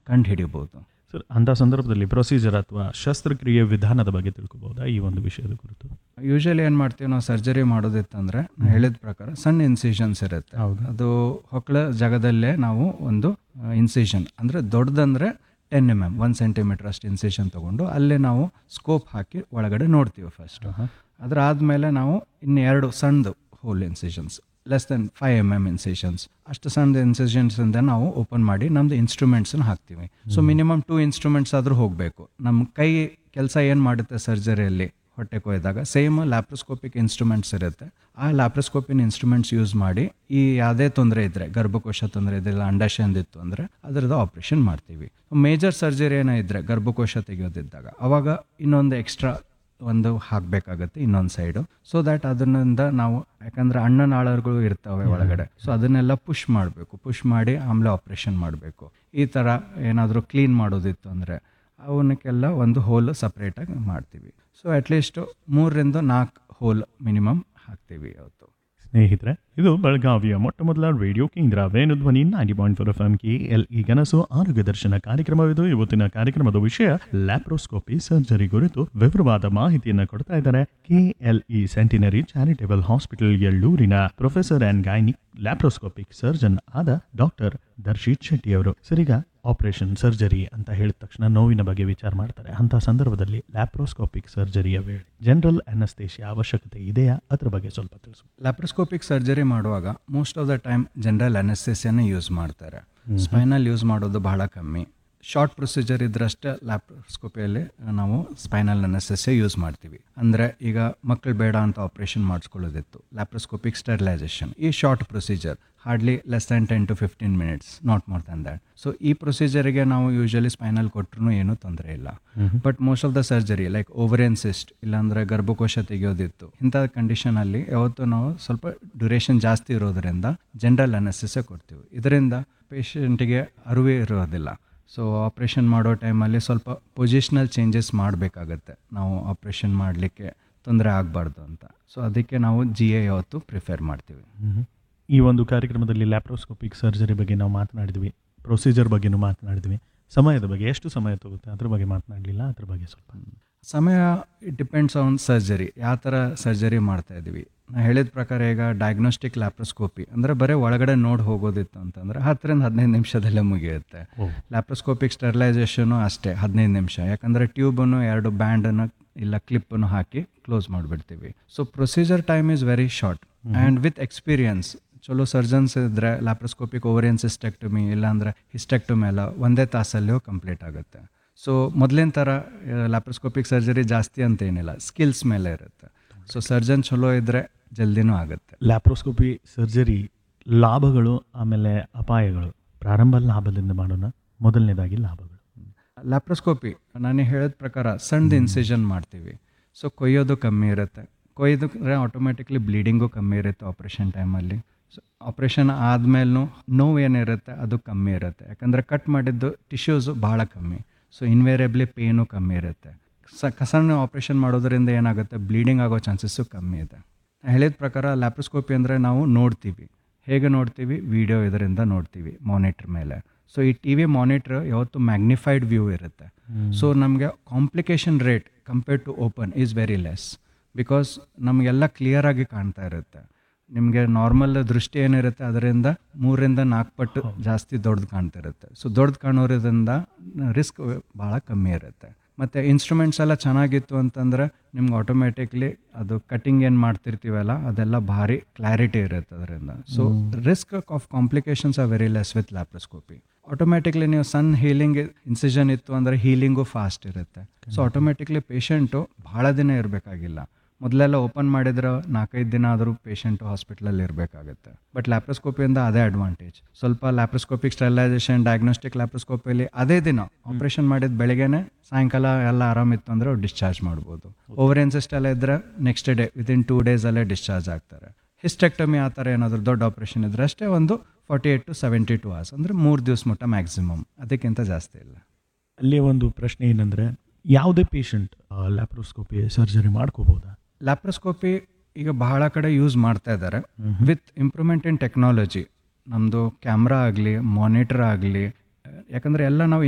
ಕಂಡು ಹಿಡಿಬೋದು ಸರ್ ಅಂಥ ಸಂದರ್ಭದಲ್ಲಿ ಪ್ರೊಸೀಜರ್ ಅಥವಾ ಶಸ್ತ್ರಕ್ರಿಯೆ ವಿಧಾನದ ಬಗ್ಗೆ ತಿಳ್ಕೊಬೋದಾ ಈ ಒಂದು ವಿಷಯದ ಕುರಿತು ಯೂಶಲಿ ಏನು ಮಾಡ್ತೀವಿ ನಾವು ಸರ್ಜರಿ ಮಾಡೋದಿತ್ತಂದ್ರೆ ನಾ ಹೇಳಿದ ಪ್ರಕಾರ ಸಣ್ಣ ಇನ್ಸಿಷನ್ಸ್ ಇರುತ್ತೆ ಹೌದು. ಅದು ಹೊಕ್ಕಳ ಜಾಗದಲ್ಲೇ ನಾವು ಒಂದು ಇನ್ಸಿಷನ್ ಅಂದರೆ ದೊಡ್ಡದಂದ್ರೆ ten M M one centimetre ಅಷ್ಟು ಇನ್ಸಿಷನ್ ತೊಗೊಂಡು ಅಲ್ಲೇ ನಾವು ಸ್ಕೋಪ್ ಹಾಕಿ ಒಳಗಡೆ ನೋಡ್ತೀವಿ ಫಸ್ಟ್ ಅದ್ರ ಆದಮೇಲೆ ನಾವು ಇನ್ನು ಎರಡು ಸಣ್ಣದು hole incisions less than five M M incisions ಅಷ್ಟು ಸಣ್ಣ ಇನ್ಸಿಷನ್ಸ್ ಇಂದ ನಾವು ಓಪನ್ ಮಾಡಿ ನಮ್ದು ಇನ್ಸ್ಟ್ರೂಮೆಂಟ್ಸನ್ನ ಹಾಕ್ತೀವಿ ಸೊ ಮಿನಿಮಮ್ ಟೂ ಇನ್ಸ್ಟ್ರೂಮೆಂಟ್ಸ್ ಆದರೂ ಹೋಗಬೇಕು ನಮ್ಮ ಕೈ ಕೆಲಸ ಏನು ಮಾಡುತ್ತೆ ಸರ್ಜರಿಯಲ್ಲಿ ಹೊಟ್ಟೆ ಕೊಯ್ದಾಗ ಸೇಮ್ ಲ್ಯಾಪ್ರೋಸ್ಕೋಪಿಕ್ ಇನ್ಸ್ಟ್ರೂಮೆಂಟ್ಸ್ ಇರುತ್ತೆ ಆ ಲ್ಯಾಪ್ರೋಸ್ಕೋಪಿನ ಇನ್ಸ್ಟ್ರೂಮೆಂಟ್ಸ್ ಯೂಸ್ ಮಾಡಿ ಈ ಯಾವುದೇ ತೊಂದರೆ ಇದ್ದರೆ ಗರ್ಭಕೋಶ ತೊಂದರೆ ಇದೆಲ್ಲ ಅಂಡಾಶಯದಿತ್ತು ಅಂದರೆ ಅದರದ್ದು ಆಪ್ರೇಷನ್ ಮಾಡ್ತೀವಿ ಮೇಜರ್ ಸರ್ಜರಿ ಏನೋ ಇದ್ದರೆ ಗರ್ಭಕೋಶ ತೆಗೆಯೋದಿದ್ದಾಗ ಅವಾಗ ಇನ್ನೊಂದು ಎಕ್ಸ್ಟ್ರಾ ಒಂದು ಹಾಕಬೇಕಾಗತ್ತೆ ಇನ್ನೊಂದು ಸೈಡು ಸೊ ದ್ಯಾಟ್ ಅದರಿಂದ ನಾವು ಯಾಕಂದ್ರೆ ಅಣ್ಣನಾಳಗಳು ಇರ್ತವೆ ಒಳಗಡೆ ಸೊ ಅದನ್ನೆಲ್ಲ ಪುಷ್ ಮಾಡಬೇಕು ಪುಷ್ ಮಾಡಿ ಆಮೇಲೆ ಆಪ್ರೇಷನ್ ಮಾಡಬೇಕು ಈ ಥರ ಏನಾದರೂ ಕ್ಲೀನ್ ಮಾಡೋದಿತ್ತು ಅಂದರೆ ಅವನಕ್ಕೆಲ್ಲ ಒಂದು ಹೋಲ್ ಸಪ್ರೇಟಾಗಿ ಮಾಡ್ತೀವಿ ಸೊ ಅಟ್ಲೀಸ್ಟ್ ಮೂರರಿಂದ ನಾಲ್ಕು ಹೋಲ್ ಮಿನಿಮಮ್ ಹಾಕ್ತೀವಿ ಅವತ್ತು ಸ್ನೇಹಿತರೆ ಇದು ಬೆಳಗಾವಿಯ ಮೊಟ್ಟ ಮೊದಲ ರೇಡಿಯೋ ಕೇಂದ್ರ Venudhwani ninety point four F M K L E ಕನಸು ಆರೋಗ್ಯ ದರ್ಶನ ಕಾರ್ಯಕ್ರಮವಿದು ಇವತ್ತಿನ ಕಾರ್ಯಕ್ರಮದ ವಿಷಯ ಲ್ಯಾಪ್ರೋಸ್ಕೋಪಿ ಸರ್ಜರಿ ಕುರಿತು ವಿವರವಾದ ಮಾಹಿತಿಯನ್ನು ಕೊಡ್ತಾ ಇದ್ದಾರೆ K L E centenary charitable hospital ಎಳ್ಳೂರಿನ professor and gynaec laparoscopic surgeon ಆದ ಡಾಕ್ಟರ್ ದರ್ಶಿತ್ ಶೆಟ್ಟಿ ಅವರು ಸರಿಗ ಆಪರೇಷನ್ ಸರ್ಜರಿ ಅಂತ ಹೇಳಿದ ತಕ್ಷಣ ನೋವಿನ ಬಗ್ಗೆ ವಿಚಾರ ಮಾಡ್ತಾರೆ ಅಂತ ಸಂದರ್ಭದಲ್ಲಿ ಲ್ಯಾಪ್ರೋಸ್ಕೋಪಿಕ್ ಸರ್ಜರಿಯ ವೇಳೆ ಜನರಲ್ ಅನಸ್ತೇಶಿಯ ಅವಶ್ಯಕತೆ ಇದೆಯಾ ಅದ್ರ ಬಗ್ಗೆ ಸ್ವಲ್ಪ ತಿಳಿಸು ಲ್ಯಾಪ್ರೋಸ್ಕೋಪಿಕ್ ಸರ್ಜರಿ ಮಾಡುವಾಗ most of the time general ಅನೆಸ್ಥೆಸಿಯನ್ನ ಯೂಸ್ ಮಾಡ್ತಾರೆ ಸ್ಪೈನಲ್ ಯೂಸ್ ಮಾಡೋದು ಬಹಳ ಕಮ್ಮಿ ಶಾರ್ಟ್ ಪ್ರೊಸೀಜರ್ ಇದ್ರಷ್ಟೇ ಲ್ಯಾಪ್ರೋಸ್ಕೋಪಿಯಲ್ಲಿ ನಾವು ಸ್ಪೈನಲ್ ಅನೆಸ್ಥೆಸಿಯ ಯೂಸ್ ಮಾಡ್ತೀವಿ ಅಂದರೆ ಈಗ ಮಕ್ಕಳು ಬೇಡ ಅಂತ ಆಪ್ರೇಷನ್ ಮಾಡಿಸ್ಕೊಳ್ಳೋದಿತ್ತು ಲ್ಯಾಪ್ರೋಸ್ಕೋಪಿಕ್ ಸ್ಟೆರಿಲೈಸೇಷನ್ ಈ short procedure hardly less than ten to fifteen minutes not more than that so ಈ ಪ್ರೊಸೀಜರಿಗೆ ನಾವು ಯೂಶಲಿ ಸ್ಪೈನಲ್ ಕೊಟ್ಟರು ಏನೂ ತೊಂದರೆ ಇಲ್ಲ but most of the surgery like ovarian cyst ಇಲ್ಲಾಂದ್ರೆ ಗರ್ಭಕೋಶ ತೆಗೆಯೋದಿತ್ತು ಇಂಥ ಕಂಡೀಷನಲ್ಲಿ ಯಾವತ್ತೂ ನಾವು ಸ್ವಲ್ಪ ಡ್ಯೂರೇಷನ್ ಜಾಸ್ತಿ ಇರೋದ್ರಿಂದ ಜನರಲ್ ಅನೆಸ್ಸೆ ಕೊಡ್ತೀವಿ ಇದರಿಂದ ಪೇಷಂಟಿಗೆ ಅರಿವೇ ಇರೋದಿಲ್ಲ ಸೊ ಆಪ್ರೇಷನ್ ಮಾಡೋ ಟೈಮಲ್ಲಿ ಸ್ವಲ್ಪ ಪೊಸಿಷನಲ್ ಚೇಂಜಸ್ ಮಾಡಬೇಕಾಗತ್ತೆ ನಾವು ಆಪ್ರೇಷನ್ ಮಾಡಲಿಕ್ಕೆ ತೊಂದರೆ ಆಗಬಾರ್ದು ಅಂತ ಸೊ ಅದಕ್ಕೆ ನಾವು ಜಿ ಎ ಯಾವತ್ತು ಪ್ರಿಫೇರ್ ಮಾಡ್ತೀವಿ ಈ ಒಂದು ಕಾರ್ಯಕ್ರಮದಲ್ಲಿ ಲ್ಯಾಪ್ರೋಸ್ಕೋಪಿಕ್ ಸರ್ಜರಿ ಬಗ್ಗೆ ನಾವು ಮಾತನಾಡಿದ್ವಿ ಪ್ರೊಸೀಜರ್ ಬಗ್ಗೆನೂ ಮಾತನಾಡಿದ್ವಿ ಸಮಯದ ಬಗ್ಗೆ ಎಷ್ಟು ಸಮಯ ತಗುತ್ತೆ ಅದ್ರ ಬಗ್ಗೆ ಮಾತನಾಡಲಿಲ್ಲ ಅದ್ರ ಬಗ್ಗೆ ಸ್ವಲ್ಪ ಸಮಯ ಇಟ್ ಡಿಪೆಂಡ್ಸ್ ಆನ್ ಸರ್ಜರಿ ಯಾವ ಥರ ಸರ್ಜರಿ ಮಾಡ್ತಾ ಇದ್ದೀವಿ ನಾ ಹೇಳಿದ ಪ್ರಕಾರ ಈಗ ಡಯಾಗ್ನೋಸ್ಟಿಕ್ ಲ್ಯಾಪ್ರೋಸ್ಕೋಪಿ ಅಂದರೆ ಬರೀ ಒಳಗಡೆ ನೋಡಿ ಹೋಗೋದಿತ್ತು ಅಂತಂದರೆ ಹತ್ತರಿಂದ ಹದಿನೈದು ನಿಮಿಷದಲ್ಲೇ ಮುಗಿಯುತ್ತೆ ಲ್ಯಾಪ್ರೋಸ್ಕೋಪಿಕ್ ಸ್ಟೆರಿಲೈಸೇಷನು ಅಷ್ಟೇ ಹದಿನೈದು ನಿಮಿಷ ಯಾಕಂದರೆ ಟ್ಯೂಬನ್ನು ಎರಡು ಬ್ಯಾಂಡನ್ನು ಇಲ್ಲ ಕ್ಲಿಪ್ಪನ್ನು ಹಾಕಿ ಕ್ಲೋಸ್ ಮಾಡಿಬಿಡ್ತೀವಿ so procedure time is very short and with experience ಚಲೋ ಸರ್ಜನ್ಸ್ ಇದ್ದರೆ ಲ್ಯಾಪ್ರೋಸ್ಕೋಪಿಕ್ ಓವರಿಯನ್ ಸಿಸ್ಟೆಕ್ಟಮಿ ಇಲ್ಲಾಂದರೆ ಹಿಸ್ಟೆಕ್ಟಮಿ ಎಲ್ಲ ಒಂದೇ ತಾಸಲ್ಲೂ ಕಂಪ್ಲೀಟ್ ಆಗುತ್ತೆ ಸೊ ಮೊದಲಿನ ಥರ ಲ್ಯಾಪ್ರೋಸ್ಕೋಪಿಕ್ ಸರ್ಜರಿ ಜಾಸ್ತಿ ಅಂತ ಏನಿಲ್ಲ ಸ್ಕಿಲ್ಸ್ ಮೇಲೆ ಇರುತ್ತೆ ಸೊ ಸರ್ಜನ್ ಚಲೋ ಇದ್ದರೆ ಜಲ್ದಿನೂ ಆಗುತ್ತೆ ಲ್ಯಾಪ್ರೋಸ್ಕೋಪಿ ಸರ್ಜರಿ ಲಾಭಗಳು ಆಮೇಲೆ ಅಪಾಯಗಳು ಪ್ರಾರಂಭ ಲಾಭದಿಂದ ಮಾಡೋಣ ಮೊದಲನೇದಾಗಿ ಲಾಭಗಳು ಲ್ಯಾಪ್ರೋಸ್ಕೋಪಿ ನಾನು ಹೇಳಿದ ಪ್ರಕಾರ ಸಣ್ಣದು ಇನ್ಸಿಷನ್ ಮಾಡ್ತೀವಿ ಸೊ ಕೊಯ್ಯೋದು ಕಮ್ಮಿ ಇರುತ್ತೆ ಕೊಯ್ದ್ರೆ ಆಟೋಮೆಟಿಕ್ಲಿ ಬ್ಲೀಡಿಂಗು ಕಮ್ಮಿ ಇರುತ್ತೆ ಆಪ್ರೇಷನ್ ಟೈಮಲ್ಲಿ ಸೊ ಆಪ್ರೇಷನ್ ಆದಮೇಲೂ ನೋವು ಏನಿರುತ್ತೆ ಅದು ಕಮ್ಮಿ ಇರುತ್ತೆ ಯಾಕಂದರೆ ಕಟ್ ಮಾಡಿದ್ದು ಟಿಶ್ಯೂಸು ಭಾಳ ಕಮ್ಮಿ ಸೊ ಇನ್ವೇರಿಯಬ್ಲಿ ಪೇನು ಕಮ್ಮಿ ಇರುತ್ತೆ ಸ ಸಣ್ಣ ಆಪ್ರೇಷನ್ ಮಾಡೋದ್ರಿಂದ ಏನಾಗುತ್ತೆ ಬ್ಲೀಡಿಂಗ್ ಆಗೋ ಚಾನ್ಸಸ್ಸು ಕಮ್ಮಿ ಇದೆ ನಾನ್ ಹೇಳಿದ ಪ್ರಕಾರ ಲ್ಯಾಪ್ರೋಸ್ಕೋಪಿ ಅಂದರೆ ನಾವು ನೋಡ್ತೀವಿ ಹೇಗೆ ನೋಡ್ತೀವಿ ವಿಡಿಯೋ ಇದರಿಂದ ನೋಡ್ತೀವಿ ಮಾನಿಟ್ರ್ ಮೇಲೆ ಸೊ ಈ ಟಿ ವಿ ಮಾನಿಟ್ರ್ ಯಾವತ್ತು ಮ್ಯಾಗ್ನಿಫೈಡ್ ವ್ಯೂ ಇರುತ್ತೆ ಸೊ ನಮಗೆ complication rate compared to open is very less because ನಮಗೆಲ್ಲ ಕ್ಲಿಯರಾಗಿ ಕಾಣ್ತಾ ಇರುತ್ತೆ ನಿಮಗೆ ನಾರ್ಮಲ್ ದೃಷ್ಟಿ ಏನಿರುತ್ತೆ ಅದರಿಂದ ಮೂರರಿಂದ ನಾಲ್ಕು ಪಟ್ಟು ಜಾಸ್ತಿ ದೊಡ್ಡದು ಕಾಣ್ತಿರುತ್ತೆ ಸೊ ದೊಡ್ಡದು ಕಾಣೋದ್ರಿಂದ ರಿಸ್ಕ್ ಭಾಳ ಕಮ್ಮಿ ಇರುತ್ತೆ ಮತ್ತು ಇನ್ಸ್ಟ್ರೂಮೆಂಟ್ಸ್ ಎಲ್ಲ ಚೆನ್ನಾಗಿತ್ತು ಅಂತಂದರೆ ನಿಮ್ಗೆ ಆಟೋಮೆಟಿಕ್ಲಿ ಅದು ಕಟಿಂಗ್ ಏನು ಮಾಡ್ತಿರ್ತೀವಲ್ಲ ಅದೆಲ್ಲ ಭಾರಿ ಕ್ಲಾರಿಟಿ ಇರುತ್ತೆ ಅದರಿಂದ so risk of complications are very less with laparoscopy automatically ನೀವು ಸಣ್ಣ ಹೀಲಿಂಗ್ ಇನ್ಸಿಷನ್ ಇತ್ತು ಅಂದರೆ ಹೀಲಿಂಗು ಫಾಸ್ಟ್ ಇರುತ್ತೆ ಸೊ ಆಟೋಮೆಟಿಕ್ಲಿ ಪೇಷಂಟು ಭಾಳ ದಿನ ಇರಬೇಕಾಗಿಲ್ಲ ಮೊದಲೆಲ್ಲ ಓಪನ್ ಮಾಡಿದ್ರೆ ನಾಲ್ಕೈದು ದಿನ ಆದರೂ ಪೇಷಂಟು ಹಾಸ್ಪಿಟ್ಲಲ್ಲಿ ಇರಬೇಕಾಗುತ್ತೆ ಬಟ್ ಲ್ಯಾಪ್ರೋಸ್ಕೋಪಿಯಿಂದ ಅದೇ ಅಡ್ವಾಂಟೇಜ್ ಸ್ವಲ್ಪ ಲ್ಯಾಪ್ರೋಸ್ಕೋಪಿಕ್ ಸ್ಟೆರಿಲೈಸೇಷನ್ ಡಯಾಗ್ನೋಸ್ಟಿಕ್ ಲ್ಯಾಪ್ರೋಸ್ಕೋಪಿಯಲ್ಲಿ ಅದೇ ದಿನ ಆಪ್ರೇಷನ್ ಮಾಡಿದ ಬೆಳಗ್ಗೆನೆ ಸಾಯಂಕಾಲ ಎಲ್ಲ ಆರಾಮಿತ್ತು ಅಂದರೆ ಅವ್ರು ಡಿಸ್ಚಾರ್ಜ್ ಮಾಡ್ಬೋದು ಓವರ್ ಎನ್ಸಿಸ್ಟ್ ಎಲ್ಲ ಇದ್ದರೆ ನೆಕ್ಸ್ಟ್ ಡೇ ವಿತಿನ್ ಟೂ ಡೇಸಲ್ಲೇ ಡಿಸ್ಚಾರ್ಜ್ ಆಗ್ತಾರೆ ಹಿಸ್ಟೆಕ್ಟಮಿ ಆ ಥರ ಏನಾದರೂ ದೊಡ್ಡ ಆಪ್ರೇಷನ್ ಇದ್ರೆ ಅಷ್ಟೇ ಒಂದು forty eight to seventy two hours ಅಂದರೆ ಮೂರು ದಿವಸ ಮಟ್ಟ ಮ್ಯಾಕ್ಸಿಮಮ್ ಅದಕ್ಕಿಂತ ಜಾಸ್ತಿ ಇಲ್ಲ ಅಲ್ಲಿ ಒಂದು ಪ್ರಶ್ನೆ ಏನಂದ್ರೆ ಯಾವುದೇ ಪೇಷಂಟ್ ಲ್ಯಾಪ್ರೋಸ್ಕೋಪಿ ಸರ್ಜರಿ ಮಾಡ್ಕೋಬೋದಾ ಲ್ಯಾಪ್ರೋಸ್ಕೋಪಿ ಈಗ ಬಹಳ ಕಡೆ ಯೂಸ್ ಮಾಡ್ತಾ ಇದ್ದಾರೆ ವಿತ್ ಇಂಪ್ರೂವ್ಮೆಂಟ್ ಇನ್ ಟೆಕ್ನಾಲಜಿ ನಮ್ಮದು ಕ್ಯಾಮ್ರಾ ಆಗಲಿ ಮಾನಿಟರ್ ಆಗಲಿ ಯಾಕಂದರೆ ಎಲ್ಲ ನಾವು